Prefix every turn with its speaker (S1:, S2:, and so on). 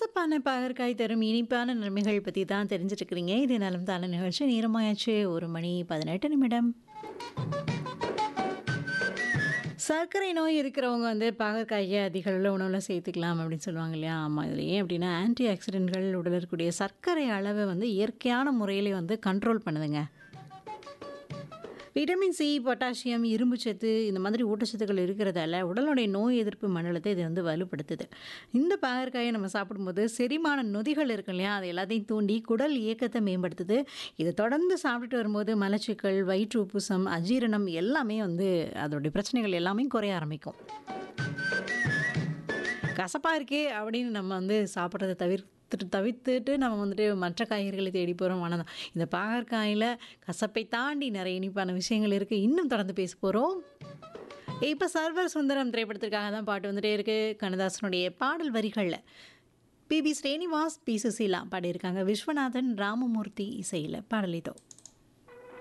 S1: கசப்பான பாகற்காய் தரும் இனிப்பான நன்மைகள் பற்றி தான் தெரிஞ்சுட்டு இருக்கிறீங்க இது நலம் தான நிகழ்ச்சி நேரமாயாச்சு ஒரு மணி பதினெட்டு நிமிடம் சர்க்கரை நோய் இருக்கிறவங்க வந்து பாகற்காயை அதிக அளவில் உணவில் சேர்த்துக்கலாம் அப்படின்னு சொல்லுவாங்க இல்லையா ஆமாம் இதில் ஏன் அப்படின்னா ஆன்டி ஆக்சிடென்ட்கள் உடலில் இருக்கக்கூடிய சர்க்கரை அளவை வந்து இயற்கையான முறையிலே வந்து கண்ட்ரோல் பண்ணுதுங்க விட்டமின் சி பொட்டாசியம் இரும்புச்சத்து இந்த மாதிரி ஊட்டச்சத்துக்கள் இருக்கிறதால உடலுடைய நோய் எதிர்ப்பு மண்டலத்தை இது வந்து வலுப்படுத்துது இந்த பாகற்காயை நம்ம சாப்பிடும்போது செரிமான நொதிகள் இருக்கு இல்லையா அது எல்லாத்தையும் தூண்டி குடல் இயக்கத்தை மேம்படுத்துது இதை தொடர்ந்து சாப்பிட்டுட்டு வரும்போது மலச்சிக்கல் வயிற்று உப்புசம் அஜீரணம் எல்லாமே வந்து அதோடைய பிரச்சனைகள் எல்லாமே குறைய ஆரம்பிக்கும் கசப்பாக இருக்கே அப்படின்னு நம்ம வந்து சாப்பிட்றத தவிர்த்துட்டு தவிர்த்துட்டு நம்ம வந்துட்டு மற்ற காய்கறிகளை தேடி போகிறோம் ஆனால் இந்த பாகற்காயில் கசப்பை தாண்டி நிறைய இனிப்பான விஷயங்கள் இருக்குது இன்னும் தொடர்ந்து பேச போகிறோம் இப்போ சர்வர் சுந்தரம் திரைப்படத்திற்காக தான் பாட்டு வந்துட்டே இருக்குது கண்ணதாசனுடைய பாடல் வரிகளில் பிபி ஸ்ரீனிவாஸ் பி சுசீலா பாடியிருக்காங்க விஸ்வநாதன் ராமமூர்த்தி இசையில் பாடலிதோ